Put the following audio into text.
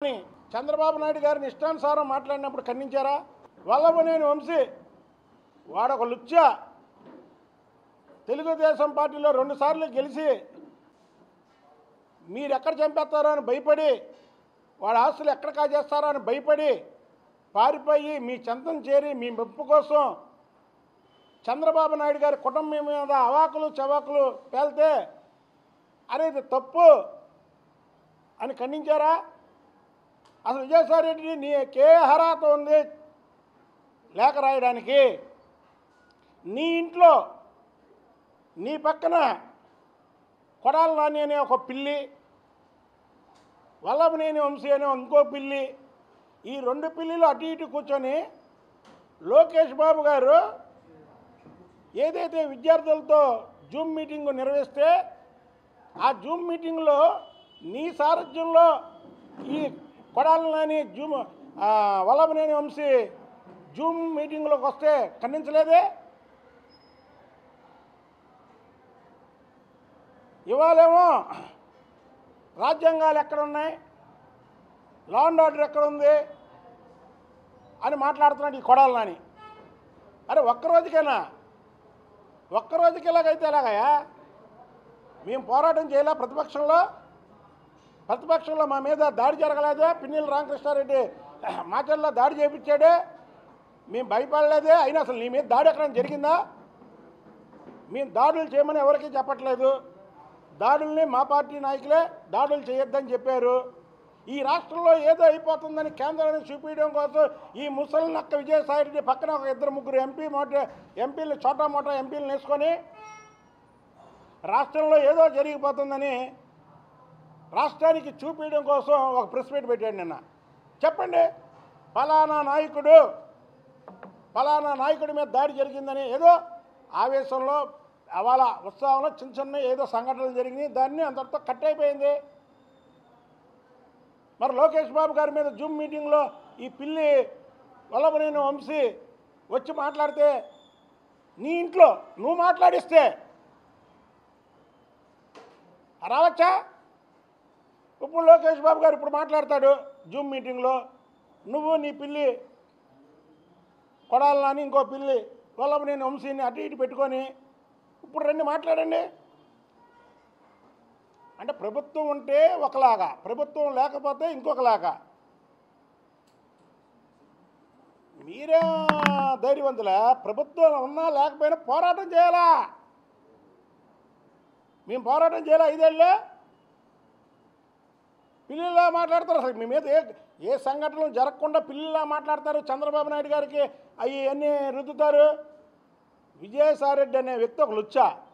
గారిని చంద్రబాబు నాయుడు గారిని ఇష్టానుసారం మాట్లాడినప్పుడు ఖండించారా వల్లభనేని వంశీ వాడొక లుచ్చ తెలుగుదేశం పార్టీలో రెండుసార్లు గెలిచి మీరు ఎక్కడ చంపేస్తారో అని భయపడి వాడి ఆస్తులు ఎక్కడ కాజేస్తారో అని భయపడి పారిపోయి మీ చెంతం చేరి మీ మెప్పు కోసం చంద్రబాబు నాయుడు గారి కుటుంబం మీద అవాకులు చవాకులు పేలితే అరే ఇది తప్పు అని ఖండించారా అసలు విజయసాయి రెడ్డి నీ కే అర్హత ఉంది లేఖ రాయడానికి నీ ఇంట్లో నీ పక్కన కొడాల నాని అనే ఒక పిల్లి వల్లభనేని వంశీ అనే ఇంకో పిల్లి ఈ రెండు పిల్లిలు అటు ఇటు కూర్చొని లోకేష్ బాబు గారు ఏదైతే విద్యార్థులతో జూమ్ మీటింగ్ నిర్వహిస్తే ఆ జూమ్ మీటింగ్లో నీ సారథ్యంలో ఈ కొడాలని జూమ్ ఆ, వల్లభనేని వంశీ జూమ్ మీటింగ్లోకి వస్తే ఖండించలేదే ఇవాళేమో రాజ్యాంగాలు ఎక్కడ ఉన్నాయి లా అండ్ ఆర్డర్ ఎక్కడ ఉంది అని మాట్లాడుతున్నాడు ఈ కొడాలి నాని అరే ఒక్క రోజుకేనా ఒక్క రోజుకి ఎలాగైతే ఎలాగయా మేము పోరాటం చేయలే ప్రతిపక్షంలో ప్రతిపక్షంలో మా మీద దాడి జరగలేదే పిన్నెల రామకృష్ణారెడ్డి మాటల్లో దాడి చేయించాడే మేము భయపడలేదే అయినా అసలు నీ మీద దాడి ఎక్కడ జరిగిందా మేము దాడులు చేయమని ఎవరికీ చెప్పట్లేదు దాడుల్ని మా పార్టీ నాయకులే దాడులు చేయొద్దని చెప్పారు ఈ రాష్ట్రంలో ఏదో అయిపోతుందని కేంద్రాన్ని చూపించడం కోసం ఈ ముసలి నక్క విజయసాయిరెడ్డి పక్కన ఒక ఇద్దరు ముగ్గురు ఎంపీ మోట ఎంపీలు చోటా మోటా ఎంపీలను వేసుకొని రాష్ట్రంలో ఏదో జరిగిపోతుందని రాష్ట్రానికి చూపించడం కోసం ఒక ప్రెస్ మీట్ పెట్టాడు నిన్న చెప్పండి ఫలానా నాయకుడు ఫలానా నాయకుడి మీద దాడి జరిగిందని ఏదో ఆవేశంలో అవాళ ఉత్సాహంలో చిన్న చిన్న ఏదో సంఘటనలు జరిగినాయి దాన్ని అంతటితో కట్ అయిపోయింది మరి లోకేష్ బాబు గారి మీద జూమ్ మీటింగ్లో ఈ పిల్లి వల్లభనేని వంశీ వచ్చి మాట్లాడితే నీ ఇంట్లో నువ్వు మాట్లాడిస్తే రావచ్చా ఇప్పుడు లోకేష్ బాబు గారు ఇప్పుడు మాట్లాడతాడు జూమ్ మీటింగ్లో నువ్వు నీ పిల్లి కొడాలని ఇంకో పిల్లి వల్లభనేని వంశీని అటు ఇటు పెట్టుకొని ఇప్పుడు రండి మాట్లాడండి అంటే ప్రభుత్వం ఉంటే ఒకలాగా ప్రభుత్వం లేకపోతే ఇంకొకలాగా మీరే ధైర్యవంతులా ప్రభుత్వం ఉన్నా లేకపోయినా పోరాటం చేయాలా మేము పోరాటం చేయాలా ఐదేళ్ళే పిల్లిలా మాట్లాడతారు అసలు మీ మీద ఏ ఏ సంఘటనలు జరగకుండా పిల్లిలా మాట్లాడతారు చంద్రబాబు నాయుడు గారికి అవి అన్నీ రుద్దుతారు విజయసాయిరెడ్డి అనే వ్యక్తి ఒక లుచ్చ